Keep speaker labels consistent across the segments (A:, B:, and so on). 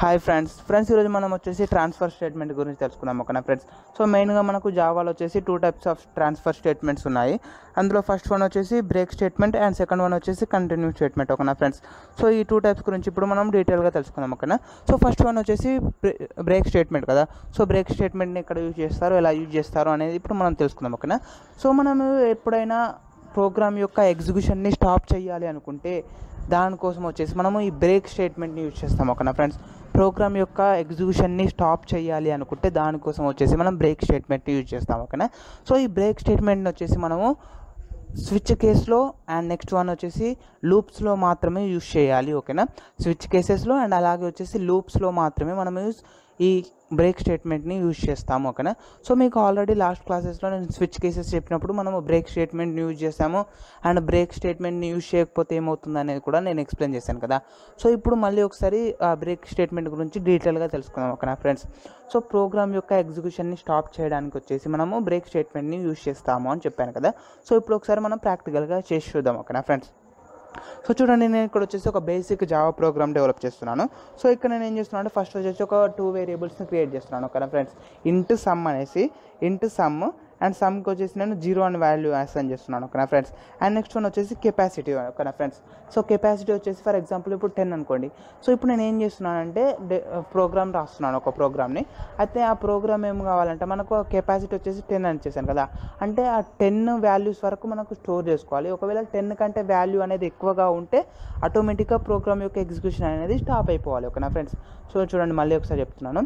A: hi friends friends ఈరోజు మనం వచ్చేసి ట్రాన్స్ఫర్ స్టేట్మెంట్ గురించి తెలుసుకుందాం ఓకేనా ఫ్రెండ్స్ సో మెయిన్గా మనకు జావాలో వచ్చేసి two types of transfer statements ఉన్నాయి అందులో ఫస్ట్ వన్ వచ్చేసి break statement and second one వచ్చేసి కంటిన్యూ స్టేట్మెంట్ ఓకేనా ఫ్రెండ్స్ సో ఈ టూ టైప్స్ గురించి ఇప్పుడు మనం డీటెయిల్గా తెలుసుకుందాం ఓకేనా సో ఫస్ట్ వన్ వచ్చేసి బ్రేక్ స్టేట్మెంట్ కదా సో బ్రేక్ స్టేట్మెంట్ని ఎక్కడ యూజ్ చేస్తారు ఎలా యూజ్ చేస్తారు అనేది ఇప్పుడు మనం తెలుసుకుందాం ఓకేనా సో మనం ఎప్పుడైనా ప్రోగ్రామ్ యొక్క ఎగ్జిక్యూషన్ని స్టాప్ చేయాలి అనుకుంటే దానికోసం వచ్చేసి మనము ఈ బ్రేక్ స్టేట్మెంట్ని యూజ్ చేస్తాం ఓకేనా ఫ్రెండ్స్ ప్రోగ్రామ్ యొక్క ఎగ్జిక్యూషన్ని స్టాప్ చేయాలి అనుకుంటే దానికోసం వచ్చేసి మనం బ్రేక్ స్టేట్మెంట్ని యూజ్ చేస్తాం ఓకేనా సో ఈ బ్రేక్ స్టేట్మెంట్ని వచ్చేసి మనము స్విచ్ కేస్లో అండ్ నెక్స్ట్ వన్ వచ్చేసి లూప్స్లో మాత్రమే యూజ్ చేయాలి ఓకేనా స్విచ్ కేసెస్లో అండ్ అలాగే వచ్చేసి లూప్స్లో మాత్రమే మనం యూజ్ ఈ బ్రేక్ స్టేట్మెంట్ని యూజ్ చేస్తాము ఓకేనా సో మీకు ఆల్రెడీ లాస్ట్ క్లాసెస్లో నేను స్విచ్ కేసెస్ చెప్పినప్పుడు మనము బ్రేక్ స్టేట్మెంట్ని యూజ్ చేస్తాము అండ్ బ్రేక్ స్టేట్మెంట్ని యూజ్ చేయకపోతే ఏమవుతుంది అనేది కూడా నేను ఎక్స్ప్లెయిన్ చేశాను కదా సో ఇప్పుడు మళ్ళీ ఒకసారి ఆ బ్రేక్ స్టేట్మెంట్ గురించి డీటెయిల్గా తెలుసుకుందాం ఓకేనా ఫ్రెండ్స్ సో ప్రోగ్రామ్ యొక్క ఎగ్జిక్యూషన్ని స్టాప్ చేయడానికి వచ్చేసి మనము బ్రేక్ స్టేట్మెంట్ని యూజ్ చేస్తాము అని చెప్పాను కదా సో ఇప్పుడు ఒకసారి మనం ప్రాక్టికల్గా చేసి చూద్దాం ఓకేనా ఫ్రెండ్స్ సో చూడండి నేను ఇక్కడ వచ్చేసి ఒక బేసిక్ జావా ప్రోగ్రామ్ డెవలప్ చేస్తున్నాను సో ఇక్కడ నేను ఏం చేస్తున్నాను అంటే ఫస్ట్ వచ్చేసి ఒక టూ వేరియబుల్స్ని క్రియేట్ చేస్తున్నాను ఓకేనా ఫ్రెండ్స్ ఇంట్ సమ్ అనేసి ఇంట్ సమ్ అండ్ సమ్కి వచ్చేసి నేను జీరో అని వాల్యూ అసైన్ చేస్తున్నాను ఓకేనా ఫ్రెండ్స్ అండ్ నెక్స్ట్ వన్ వచ్చేసి కెపాసిటీ ఓకేనా ఫ్రెండ్స్ సో కెపాసిటీ వచ్చేసి ఫర్ ఎగ్జాంపుల్ ఇప్పుడు టెన్ అనుకోండి సో ఇప్పుడు నేను ఏం చేస్తున్నానంటే ప్రోగ్రామ్ రాస్తున్నాను ఒక ప్రోగ్రామ్ని అయితే ఆ ప్రోగ్రామ్ ఏం కావాలంటే మనకు కెపాసిటీ వచ్చేసి టెన్ అని చేశాను కదా అంటే ఆ టెన్ వాల్యూస్ వరకు మనకు స్టోర్ చేసుకోవాలి ఒకవేళ టెన్ కంటే వాల్యూ అనేది ఎక్కువగా ఉంటే ఆటోమేటిక్గా ప్రోగ్రామ్ యొక్క ఎగ్జిక్యూషన్ అనేది స్టాప్ అయిపోవాలి ఓకేనా ఫ్రెండ్స్ సో చూడండి మళ్ళీ ఒకసారి చెప్తున్నాను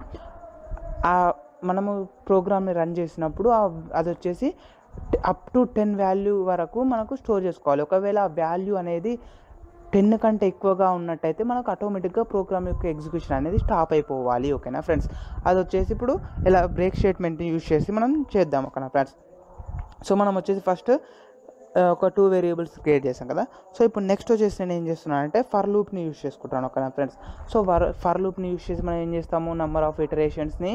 A: ఆ మనము ప్రోగ్రామ్ని రన్ చేసినప్పుడు అది వచ్చేసి అప్ టు టెన్ వాల్యూ వరకు మనకు స్టోర్ చేసుకోవాలి ఒకవేళ ఆ వాల్యూ అనేది టెన్ కంటే ఎక్కువగా ఉన్నట్టయితే మనకు ఆటోమేటిక్గా ప్రోగ్రామ్ యొక్క ఎగ్జిక్యూషన్ అనేది స్టాప్ అయిపోవాలి ఓకేనా ఫ్రెండ్స్ అది వచ్చేసి ఇప్పుడు ఇలా బ్రేక్ స్టేట్మెంట్ని యూజ్ చేసి మనం చేద్దాం ఓకేనా ఫ్రెండ్స్ సో మనం వచ్చేసి ఫస్ట్ ఒక టూ వేరియబుల్స్ క్రియేట్ చేసాం కదా సో ఇప్పుడు నెక్స్ట్ వచ్చేసి నేను ఏం చేస్తున్నాను అంటే ఫర్ లూప్ని యూస్ చేసుకుంటాను ఓకేనా ఫ్రెండ్స్ సో ఫర్ ఫర్ లూప్ని యూస్ చేసి మనం ఏం చేస్తాము నెంబర్ ఆఫ్ ఇటరేషన్స్ని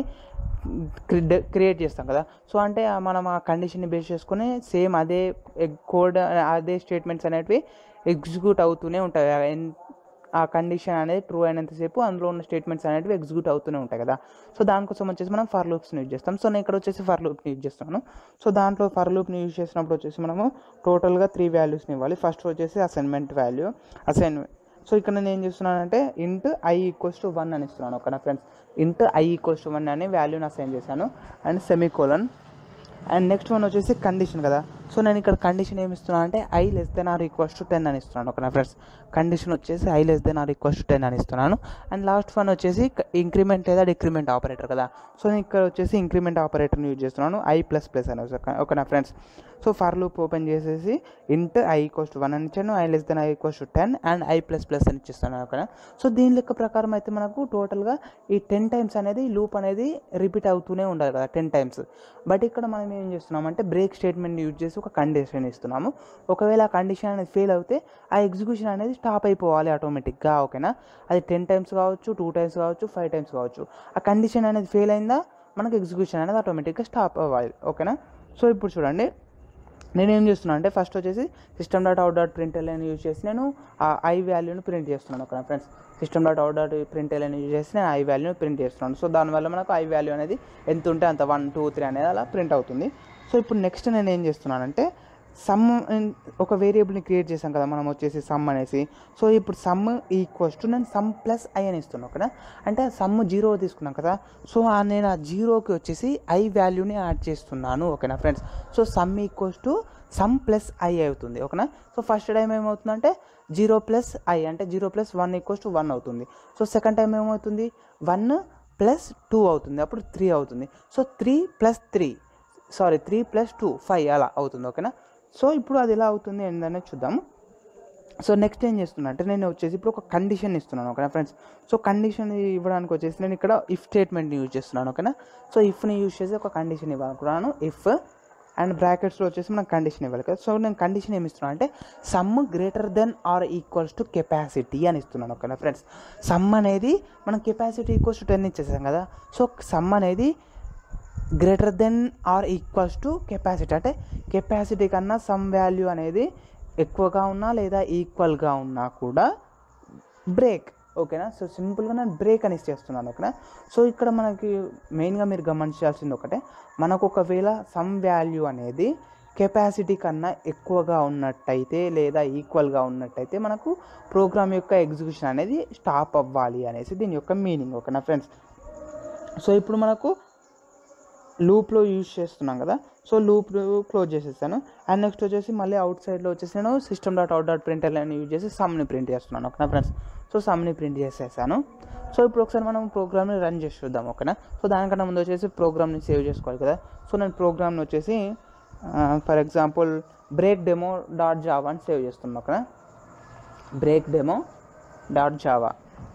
A: క్రియేట్ చేస్తాం కదా సో అంటే మనం ఆ కండిషన్ని బేస్ చేసుకుని సేమ్ అదే కోడ్ అదే స్టేట్మెంట్స్ అనేటివి ఎగ్జిక్యూట్ అవుతూనే ఉంటాయి ఆ కండిషన్ అనేది ట్రూ అయినంతసేపు అందులో ఉన్న స్టేట్మెంట్స్ అనేవి ఎగ్జిక్యూట్ అవుతూనే ఉంటాయి కదా సో దానికోసం వచ్చేసి మనం ఫర్ లూప్స్ని యూజ్ చేస్తాం సో నేను ఇక్కడ వచ్చేసి ఫర్ లూప్ని యూజ్ చేస్తున్నాను సో దాంట్లో ఫర్ లూప్ని యూజ్ చేసినప్పుడు వచ్చేసి మనము టోటల్గా త్రీ వాల్యూస్ని ఇవ్వాలి ఫస్ట్ వచ్చేసి అసైన్మెంట్ వాల్యూ అసైన్మెంట్ సో ఇక్కడ నేను ఏం చేస్తున్నానంటే ఇంట్ ఐ ఈక్వల్స్ టు వన్ అని ఇస్తున్నాను ఓకేనా ఫ్రెండ్స్ ఇంట్ ఐ ఈక్వల్స్ టు వన్ అని వాల్యూని అసైన్ చేశాను and semicolon and next one వచ్చేసి కండిషన్ కదా సో నేను ఇక్కడ కండిషన్ ఏమి ఇస్తున్నాను అంటే I less than or equals to ten అని ఇస్తున్నాను ఓకేనా ఫ్రెండ్స్ కండిషన్ వచ్చేసి I less than or equals to ten అని ఇస్తున్నాను అండ్ లాస్ట్ వన్ వచ్చేసి ఇంక్రిమెంట్ లేదా డిక్రిమెంట్ ఆపరేటర్ కదా సో నేను ఇక్కడ వచ్చేసి ఇంక్రిమెంట్ ఆపరేటర్ని యూజ్ చేస్తున్నాను ఐ ప్లస్ ప్లస్ అని ఓకేనా friends so for loop open చేసేసి int I equals to one అని ఇచ్చాను I less than I equals to ten and I plus plus అని ఇచ్చేస్తాను ఓకేనా సో దీని లెక్క ప్రకారం అయితే మనకు టోటల్గా ఈ టెన్ టైమ్స్ అనేది లూప్ అనేది రిపీట్ అవుతూనే ఉండాలి కదా టెన్ టైమ్స్ బట్ ఇక్కడ మనం ఏం చేస్తున్నాం అంటే బ్రేక్ స్టేట్మెంట్ యూజ్ చేసి ఒక కండిషన్ ఇస్తున్నాము ఒకవేళ ఆ కండిషన్ అనేది ఫెయిల్ అవుతే ఆ ఎగ్జిక్యూషన్ అనేది స్టాప్ అయిపోవాలి ఆటోమేటిక్గా ఓకేనా అది టెన్ టైమ్స్ కావచ్చు టూ టైమ్స్ కావచ్చు ఫైవ్ టైమ్స్ కావచ్చు ఆ కండిషన్ అనేది ఫెయిల్ అయిందా మనకు ఎగ్జిక్యూషన్ అనేది ఆటోమేటిక్గా స్టాప్ అవ్వాలి ఓకేనా సో ఇప్పుడు చూడండి నేను ఏం చేస్తున్నాను అంటే ఫస్ట్ వచ్చేసి system dot out dot print అని యూజ్ చేసి నేను ఆ ఐ వాల్యూని ప్రింట్ చేస్తున్నాను okay friends system dot out dot print అని యూజ్ చేసి నేను ఐ వాల్యూని ప్రింట్ చేస్తున్నాను సో దానివల్ల మనకు ఐ వాల్యూ అనేది ఎంత ఉంటే అంత వన్ టూ త్రీ అనేది అలా ప్రింట్ అవుతుంది సో ఇప్పుడు నెక్స్ట్ నేను ఏం చేస్తున్నానంటే సమ్ ఒక వేరియబుల్ని క్రియేట్ చేసాం కదా మనం వచ్చేసి సమ్ అనేసి సో ఇప్పుడు సమ్ ఈక్వల్స్ టు నేను సమ్ ప్లస్ ఐ అని ఇస్తున్నాను ఓకేనా అంటే సమ్ జీరో తీసుకున్నాం కదా సో నేను ఆ జీరోకి వచ్చేసి ఐ వాల్యూని యాడ్ చేస్తున్నాను ఓకేనా friends so sum equals to sum plus I అవుతుంది ఓకేనా సో ఫస్ట్ టైం ఏమవుతుందంటే జీరో ప్లస్ ఐ అంటే zero plus one equals to one అవుతుంది సో సెకండ్ టైం ఏమవుతుంది వన్ ప్లస్ టూ అవుతుంది అప్పుడు త్రీ అవుతుంది so three plus three sorry three plus two five అలా అవుతుంది ఓకేనా సో ఇప్పుడు అది ఎలా అవుతుంది ఏంటనే చూద్దాము సో నెక్స్ట్ ఏం చేస్తున్నా అంటే నేను వచ్చేసి ఇప్పుడు ఒక కండిషన్ ఇస్తున్నాను ఓకేనా ఫ్రెండ్స్ సో కండిషన్ ఇవ్వడానికి వచ్చేసి నేను ఇక్కడ ఇఫ్ స్టేట్మెంట్ని యూజ్ చేస్తున్నాను ఓకేనా సో ఇఫ్ని యూజ్ చేసి ఒక కండిషన్ ఇవ్వాలనుకున్నాను ఇఫ్ అండ్ బ్రాకెట్స్లో వచ్చేసి మనం కండిషన్ ఇవ్వాలి కదా సో నేను కండిషన్ ఏమి ఇస్తున్నాను అంటే sum greater than or equals to capacity అని ఇస్తున్నాను ఓకేనా ఫ్రెండ్స్ సమ్ అనేది మనం కెపాసిటీ ఈక్వల్స్ టు టెన్ ఇచ్చేసాం కదా సో సమ్ అనేది greater than or equals to capacity అంటే కెపాసిటీ కన్నా సమ్ వాల్యూ అనేది ఎక్కువగా ఉన్నా లేదా ఈక్వల్గా ఉన్నా కూడా బ్రేక్ ఓకేనా సో సింపుల్గా నేను బ్రేక్ అని చేస్తున్నాను ఓకేనా సో ఇక్కడ మనకి మెయిన్గా మీరు గమనించాల్సింది ఒకటే మనకు ఒకవేళ సమ్ వాల్యూ అనేది కెపాసిటీ కన్నా ఎక్కువగా ఉన్నట్టయితే లేదా ఈక్వల్గా ఉన్నట్టయితే మనకు ప్రోగ్రామ్ యొక్క ఎగ్జిక్యూషన్ అనేది స్టాప్ అవ్వాలి అనేసి దీని యొక్క మీనింగ్ ఓకేనా ఫ్రెండ్స్ సో ఇప్పుడు మనకు లూప్లో యూజ్ చేస్తున్నాం కదా సో లూప్ క్లోజ్ చేసేసాను అండ్ నెక్స్ట్ వచ్చేసి మళ్ళీ అవుట్ సైడ్లో వచ్చేసి నేను system dot out dot print అని యూజ్ చేసి సమ్ని ప్రింట్ చేస్తున్నాను ఓకేనా ఫ్రెండ్స్ సో సమ్ని ప్రింట్ చేసేసాను సో ఇప్పుడు ఒకసారి మనం ప్రోగ్రామ్ని రన్ చేసి చూద్దాం ఓకేనా సో దానికన్నా ముందు వచ్చేసి ప్రోగ్రామ్ని సేవ్ చేసుకోవాలి కదా సో నేను ప్రోగ్రామ్ని వచ్చేసి for example break demo dot Java అని సేవ్ చేస్తున్నాను ఓకేనా break demo dot Java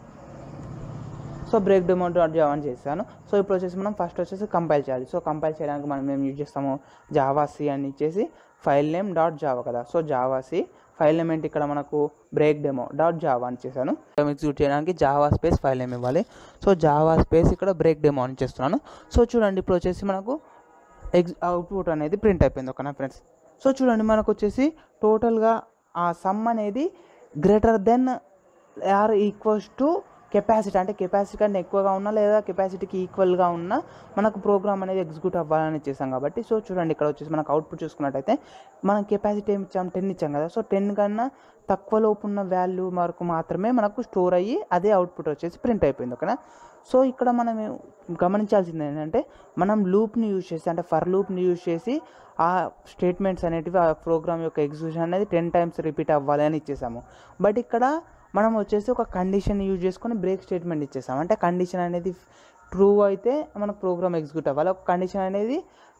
A: so break demo dot Java అని చేశాను సో ఇప్పుడు వచ్చేసి మనం ఫస్ట్ వచ్చేసి కంపైల్ చేయాలి సో కంపైల్ చేయడానికి మనం ఏం యూజ్ చేస్తాము జావా సి అని ఇచ్చేసి ఫైల్ నేమ్ డాట్ జావా కదా so Java C file name ఏంటి ఇక్కడ మనకు బ్రేక్ డెమో డాట్ జావా అని చేశాను ఎగ్జిక్యూట్ చేయడానికి జావా స్పేస్ ఫైల్ నేమ్ ఇవ్వాలి సో జావా స్పేస్ ఇక్కడ బ్రేక్ డెమో అని చేస్తున్నాను సో చూడండి ఇప్పుడు వచ్చేసి మనకు ఎగ్జ్ అవుట్పుట్ అనేది ప్రింట్ అయిపోయింది ఓకేనా ఫ్రెండ్స్ సో చూడండి మనకు వచ్చేసి టోటల్గా ఆ సమ్ అనేది greater than or equals to capacity అంటే కెపాసిటీ కన్నా ఎక్కువగా ఉన్నా లేదా కెపాసిటీకి ఈక్వల్గా ఉన్నా మనకు ప్రోగ్రామ్ అనేది ఎగ్జిక్యూట్ అవ్వాలని చేసాం కాబట్టి సో చూడండి ఇక్కడ వచ్చేసి మనకు అవుట్పుట్ చూసుకున్నట్టయితే మనం కెపాసిటీ ఏమి ఇచ్చాం టెన్ ఇచ్చాం కదా సో టెన్ కన్నా తక్కువ లోపు ఉన్న వాల్యూ వరకు మాత్రమే మనకు స్టోర్ అయ్యి అదే అవుట్పుట్ వచ్చేసి ప్రింట్ అయిపోయింది ఓకేనా సో ఇక్కడ మనం గమనించాల్సింది ఏంటంటే మనం లూప్ని యూజ్ చేసి అంటే ఫర్ లూప్ని యూజ్ చేసి ఆ స్టేట్మెంట్స్ అనేటివి ఆ ప్రోగ్రామ్ యొక్క ఎగ్జిక్యూషన్ అనేది టెన్ టైమ్స్ రిపీట్ అవ్వాలి అని ఇచ్చేసాము బట్ ఇక్కడ మనం వచ్చేసి ఒక కండిషన్ యూజ్ చేసుకొని బ్రేక్ స్టేట్మెంట్ ఇచ్చేసాం అంటే కండిషన్ అనేది ట్రూ అయితే మనకు ప్రోగ్రామ్ ఎగ్జిక్యూట్ అవ్వాలి ఒక కండిషన్ అనేది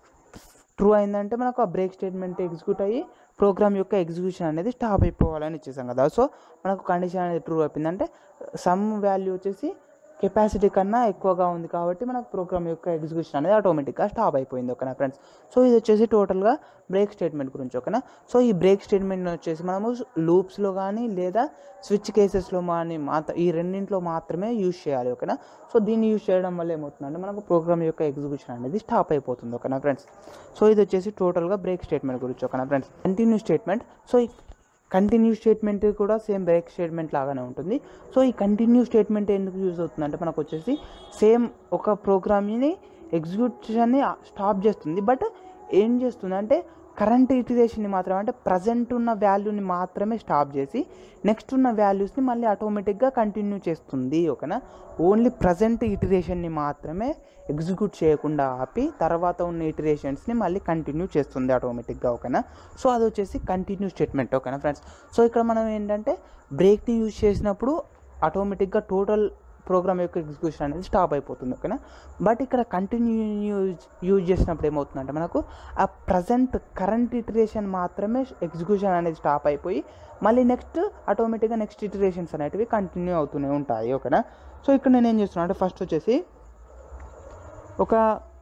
A: ట్రూ అయిందంటే మనకు ఆ బ్రేక్ స్టేట్మెంట్ ఎగ్జిక్యూట్ అయ్యి ప్రోగ్రామ్ యొక్క ఎగ్జిక్యూషన్ అనేది స్టాప్ అయిపోవాలని ఇచ్చేసాం కదా సో మనకు కండిషన్ అనేది ట్రూ అయిపోయిందంటే సమ్ వాల్యూ వచ్చేసి కెపాసిటీ కన్నా ఎక్కువగా ఉంది కాబట్టి మనకు ప్రోగ్రామ్ యొక్క ఎగ్జిక్యూషన్ అనేది ఆటోమేటిక్గా స్టాప్ అయిపోయింది ఓకేనా ఫ్రెండ్స్ సో ఇది వచ్చేసి టోటల్గా బ్రేక్ స్టేట్మెంట్ గురించి ఓకేనా సో ఈ బ్రేక్ స్టేట్మెంట్ వచ్చేసి మనము లూప్స్లో కానీ లేదా స్విచ్ కేసెస్లో కానీ మాత్రం ఈ రెండింటిలో మాత్రమే యూజ్ చేయాలి ఓకేనా సో దీన్ని యూజ్ చేయడం వల్ల ఏమవుతుందంటే మనకు ప్రోగ్రామ్ యొక్క ఎగ్జిక్యూషన్ అనేది స్టాప్ అయిపోతుంది ఓకేనా ఫ్రెండ్స్ సో ఇది వచ్చేసి టోటల్గా బ్రేక్ స్టేట్మెంట్ గురించి ఓకేనా ఫ్రెండ్స్ కంటిన్యూ స్టేట్మెంట్ సో ఈ కంటిన్యూ స్టేట్మెంట్ కూడా సేమ్ బ్రేక్ స్టేట్మెంట్ లాగానే ఉంటుంది సో ఈ కంటిన్యూ స్టేట్మెంట్ ఎందుకు యూజ్ అవుతుందంటే మనకు వచ్చేసి సేమ్ ఒక ప్రోగ్రామ్ని ఎగ్జిక్యూషన్ని స్టాప్ చేస్తుంది బట్ ఏం చేస్తుంది అంటే కరెంట్ ఇటిరేషన్ని మాత్రమే అంటే ప్రజెంట్ ఉన్న వాల్యూని మాత్రమే స్టాప్ చేసి నెక్స్ట్ ఉన్న వాల్యూస్ని మళ్ళీ ఆటోమేటిక్గా కంటిన్యూ చేస్తుంది ఓకేనా ఓన్లీ ప్రజెంట్ ఇటిరేషన్ని మాత్రమే ఎగ్జిక్యూట్ చేయకుండా ఆపి తర్వాత ఉన్న ఇటరేషన్స్ని మళ్ళీ కంటిన్యూ చేస్తుంది ఆటోమేటిక్గా ఓకేనా సో అది వచ్చేసి కంటిన్యూ స్టేట్మెంట్ ఓకేనా ఫ్రెండ్స్ సో ఇక్కడ మనం ఏంటంటే బ్రేక్ని యూజ్ చేసినప్పుడు ఆటోమేటిక్గా టోటల్ ప్రోగ్రామ్ యొక్క ఎగ్జిక్యూషన్ అనేది స్టాప్ అయిపోతుంది ఓకేనా బట్ ఇక్కడ కంటిన్యూ యూజ్ యూజ్ చేసినప్పుడు ఏమవుతుందంటే మనకు ఆ ప్రజెంట్ కరెంట్ ఇటరేషన్ మాత్రమే ఎగ్జిక్యూషన్ అనేది స్టాప్ అయిపోయి మళ్ళీ నెక్స్ట్ ఆటోమేటిక్గా నెక్స్ట్ ఇటరేషన్స్ అనేటివి కంటిన్యూ అవుతూనే ఉంటాయి ఓకేనా సో ఇక్కడ నేను ఏం చేస్తున్నాను అంటే ఫస్ట్ వచ్చేసి ఒక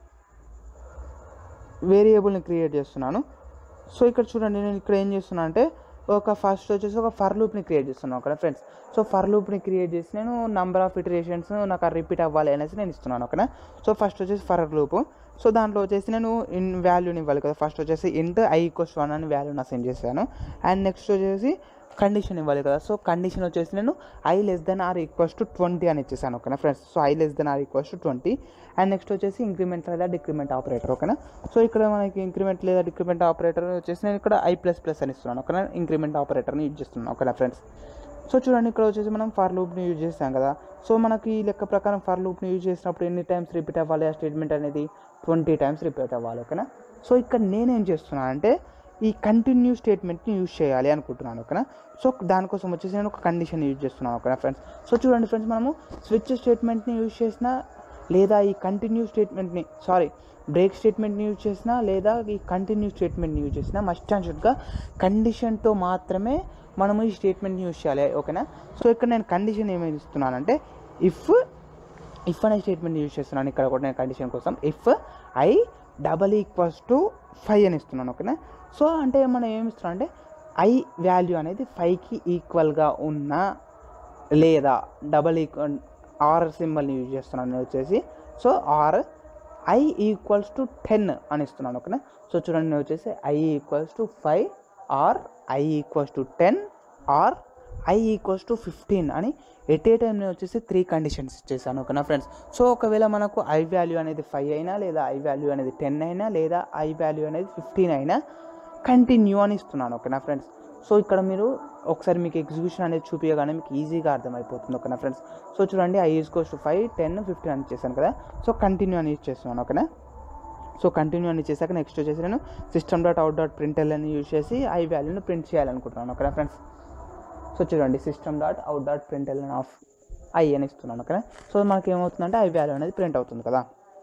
A: వేరియబుల్ని క్రియేట్ చేస్తున్నాను సో ఇక్కడ చూడండి నేను ఇక్కడ ఏం చేస్తున్నాను అంటే ఒక ఫస్ట్ వచ్చేసి ఒక ఫర్ లూప్ని క్రియేట్ చేస్తున్నాను ఓకేనా ఫ్రెండ్స్ సో ఫర్ లూప్ని క్రియేట్ చేసి నేను నంబర్ ఆఫ్ ఇటరేషన్స్ నాకు ఆ రిపీట్ అవ్వాలి అనేసి నేను ఇస్తున్నాను ఓకేనా సో ఫస్ట్ వచ్చేసి ఫర్ లూప్ సో దాంట్లో వచ్చేసి నేను ఇన్ వాల్యూని ఇవ్వాలి కదా ఫస్ట్ వచ్చేసి ఇంట్ ఐ ఈక్వల్స్ వన్ అని వాల్యూని అసైన్ చేశాను అండ్ నెక్స్ట్ వచ్చేసి కండిషన్ ఇవ్వాలి కదా సో కండిషన్ వచ్చేసి నేను I less than or equals to twenty అని ఇచ్చేసాను ఓకేనా friends so I less than or equals to twenty and next వచ్చేసి ఇంక్రిమెంట్ లేదా డిక్రిమెంట్ ఆపరేటర్ ఓకేనా సో ఇక్కడ మనకి ఇంక్రిమెంట్ లేదా డిక్రిమెంట్ ఆపరేటర్ వచ్చేసి నేను ఇక్కడ ఐ ప్లస్ ప్లస్ అని ఇస్తున్నాను ఓకేనా ఇంక్రిమెంట్ ఆపరేటర్ని యూజ్ చేస్తున్నాను ఓకేనా ఫ్రెండ్స్ సో చూడండి ఇక్కడ వచ్చేసి మనం ఫర్ లూప్ని యూజ్ చేస్తాం కదా సో మనకి ఈ లెక్క ప్రకారం ఫర్ లూప్ని యూజ్ చేసినప్పుడు ఎన్ని టైమ్స్ రిపీట్ అవ్వాలి ఆ స్టేట్మెంట్ అనేది ట్వంటీ టైమ్స్ రిపీట్ అవ్వాలి ఓకేనా సో ఇక్కడ నేనేం చేస్తున్నాను అంటే ఈ కంటిన్యూ స్టేట్మెంట్ని యూజ్ చేయాలి అనుకుంటున్నాను ఓకేనా సో దానికోసం వచ్చేసి నేను ఒక కండిషన్ యూజ్ చేస్తున్నాను ఓకేనా ఫ్రెండ్స్ సో చూడండి ఫ్రెండ్స్ మనము స్విచ్ స్టేట్మెంట్ని యూజ్ చేసినా లేదా ఈ కంటిన్యూ స్టేట్మెంట్ని సారీ బ్రేక్ స్టేట్మెంట్ని యూజ్ చేసినా లేదా ఈ కంటిన్యూ స్టేట్మెంట్ని యూజ్ చేసినా మస్ట్ అండ్ షుడ్గా కండిషన్తో మాత్రమే మనము ఈ స్టేట్మెంట్ని యూజ్ చేయాలి ఓకేనా సో ఇక్కడ నేను కండిషన్ ఏమేమి ఇస్తున్నానంటే ఇఫ్ ఇఫ్ అనే స్టేట్మెంట్ యూజ్ చేస్తున్నాను ఇక్కడ కూడా నేను కండిషన్ కోసం if I double equals to five అని ఇస్తున్నాను ఓకేనా సో అంటే మనం ఏమి ఇస్తున్నాం అంటే ఐ వాల్యూ అనేది ఫైవ్కి ఈక్వల్గా ఉన్న లేదా డబల్ ఈక్వల్ ఆర్ సింబల్ని యూజ్ చేస్తున్నాను నేను వచ్చేసి so or I equals to ten అని ఇస్తున్నాను ఓకేనా సో చూడండి నేను వచ్చేసి I equals to five or I equals to ten or I equals to fifteen అని ఎట్ ఏ టైం నేను వచ్చేసి త్రీ కండిషన్స్ ఇచ్చేసాను ఓకేనా ఫ్రెండ్స్ సో ఒకవేళ మనకు ఐ వాల్యూ అనేది ఫైవ్ అయినా లేదా ఐ వాల్యూ అనేది టెన్ అయినా లేదా ఐ వాల్యూ అనేది ఫిఫ్టీన్ అయినా కంటిన్యూ అని ఇస్తున్నాను ఓకేనా ఫ్రెండ్స్ సో ఇక్కడ మీరు ఒకసారి మీకు ఎగ్జిక్యూషన్ అనేది చూపించగానే మీకు ఈజీగా అర్థమైపోతుంది ఓకేనా ఫ్రెండ్స్ సో చూడండి I is equals to five ten fifteen అని ఇచ్చేసాను కదా సో కంటిన్యూ అని యూజ్ చేస్తున్నాను ఓకేనా సో కంటిన్యూ అని చేశాక నెక్స్ట్ వచ్చేసి నేను system dot out dot println అని యూజ్ చేసి ఐ వాల్యూని ప్రింట్ చేయాలనుకుంటున్నాను ఓకేనా ఫ్రెండ్స్ సో చూడండి system dot out dot println of I అని ఇస్తున్నాను ఓకేనా సో మనకి ఏమవుతుందంటే ఐ వాల్యూ అనేది ప్రింట్ అవుతుంది కదా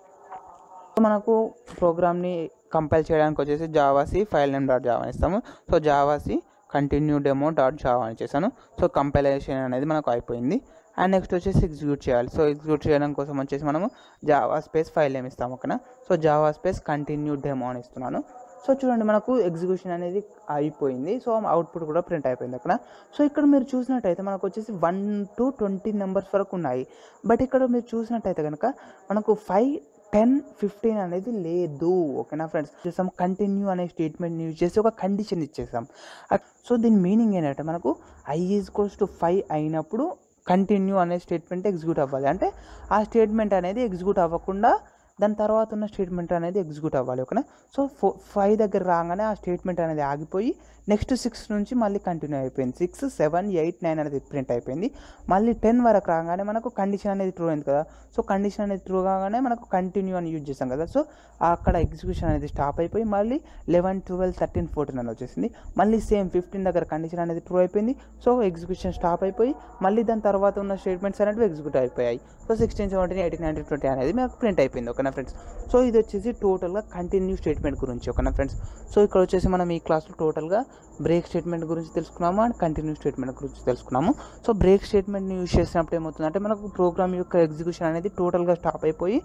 A: సో మనకు ప్రోగ్రామ్ని కంపైల్ చేయడానికి వచ్చేసి javac file name dot Java అని ఇస్తాము so javac continue demo dot Java అని చేశాను సో కంపైలేషన్ అనేది మనకు అయిపోయింది అండ్ నెక్స్ట్ వచ్చేసి ఎగ్జిక్యూట్ చేయాలి సో ఎగ్జిక్యూట్ చేయడం కోసం వచ్చేసి మనము జావా స్పేస్ ఫైల్ నేమ్ ఇస్తాము ఓకేనా so Java space continue demo అని ఇస్తున్నాను సో చూడండి మనకు ఎగ్జిక్యూషన్ అనేది అయిపోయింది సో అవుట్పుట్ కూడా ప్రింట్ అయిపోయింది అక్కడ సో ఇక్కడ మీరు చూసినట్టయితే మనకు వచ్చేసి వన్ టు ట్వంటీ నెంబర్స్ వరకు ఉన్నాయి బట్ ఇక్కడ మీరు చూసినట్టయితే కనుక మనకు ఫైవ్ టెన్ ఫిఫ్టీన్ అనేది లేదు ఓకేనా ఫ్రెండ్స్ చేసాం కంటిన్యూ అనే స్టేట్మెంట్ యూజ్ చేసి ఒక కండిషన్ ఇచ్చేసాం సో దీని మీనింగ్ ఏంటంటే మనకు I is equals to five అయినప్పుడు కంటిన్యూ అనే స్టేట్మెంట్ ఎగ్జిక్యూట్ అవ్వాలి అంటే ఆ స్టేట్మెంట్ అనేది ఎగ్జిక్యూట్ అవ్వకుండా దాని తర్వాత ఉన్న స్టేట్మెంట్ అనేది ఎగ్జిక్యూట్ అవ్వాలి ఓకేనా సో ఫో ఫైవ్ దగ్గర రాగానే ఆ స్టేట్మెంట్ అనేది ఆగిపోయి నెక్స్ట్ సిక్స్ నుంచి మళ్ళీ కంటిన్యూ అయిపోయింది సిక్స్ సెవెన్ ఎయిట్ నైన్ అనేది ప్రింట్ అయిపోయింది మళ్ళీ టెన్ వరకు రాగానే మనకు కండిషన్ అనేది ట్రూ అయింది కదా సో కండిషన్ అనేది ట్రూ కాగానే మనకు కంటిన్యూ అని యూజ్ చేస్తాం కదా సో అక్కడ ఎగ్జిక్యూషన్ అనేది స్టాప్ అయిపోయి మళ్ళీ లెవెన్ ట్వెల్వ్ థర్టీన్ ఫోర్టీన్ అని వచ్చేసింది మళ్ళీ సేమ్ ఫిఫ్టీన్ దగ్గర కండిషన్ అనేది ట్రూ అయిపోయింది సో ఎగ్జిక్యూషన్ స్టాప్ అయిపోయి మళ్ళీ దాని తర్వాత ఉన్న స్టేట్మెంట్స్ అనేవి ఎగ్జిక్యూట్ అయిపోయాయి so sixteen seventeen eighteen nineteen twenty అనేది మనకు ప్రింట్ అయిపోయింది ఓకేనా ఫ్రెండ్స్ సో ఇది వచ్చేసి టోటల్గా కంటిన్యూ స్టేట్మెంట్ గురించి ఓకేనా ఫ్రెండ్స్ సో ఇక్కడ వచ్చేసి మనం ఈ క్లాస్లో టోటల్గా బ్రేక్ స్టేట్మెంట్ గురించి తెలుసుకున్నాము అండ్ కంటిన్యూ స్టేట్మెంట్ గురించి తెలుసుకున్నాము సో బ్రేక్ స్టేట్మెంట్ని యూజ్ చేసినప్పుడు ఏమవుతుందంటే మనకు ప్రోగ్రామ్ యొక్క ఎగ్జిక్యూషన్ అనేది టోటల్గా స్టాప్ అయిపోయి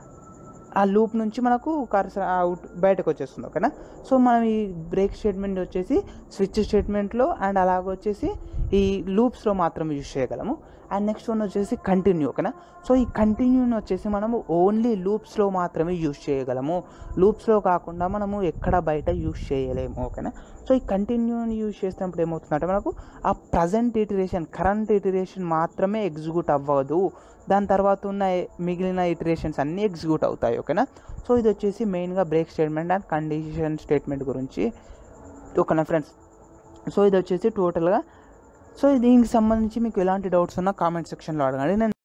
A: ఆ లూప్ నుంచి మనకు కర్సర్ అవుట్ బయటకు వచ్చేస్తుంది ఓకేనా సో మనం ఈ బ్రేక్ స్టేట్మెంట్ వచ్చేసి స్విచ్ స్టేట్మెంట్లో అండ్ అలాగ వచ్చేసి ఈ లూప్స్లో మాత్రం యూజ్ చేయగలము అండ్ నెక్స్ట్ వన్ వచ్చేసి కంటిన్యూ ఓకేనా సో ఈ కంటిన్యూని వచ్చేసి మనము ఓన్లీ లూప్స్లో మాత్రమే యూజ్ చేయగలము లూప్స్లో కాకుండా మనము ఎక్కడ బయట యూజ్ చేయలేము ఓకేనా సో ఈ కంటిన్యూని యూజ్ చేసినప్పుడు ఏమవుతుందంటే మనకు ఆ ప్రజెంట్ ఇటరేషన్ కరెంట్ ఇటరేషన్ మాత్రమే ఎగ్జిక్యూట్ అవ్వదు దాని తర్వాత ఉన్న మిగిలిన ఇటరేషన్స్ అన్నీ ఎగ్జిక్యూట్ అవుతాయి ఓకేనా సో ఇది వచ్చేసి మెయిన్గా break statement and condition statement గురించి ఓకేనా ఫ్రెండ్స్ సో ఇది వచ్చేసి టోటల్గా సో దీనికి సంబంధించి మీకు ఎలాంటి డౌట్స్ ఉన్నా కామెంట్ సెక్షన్లో అడగండి నేను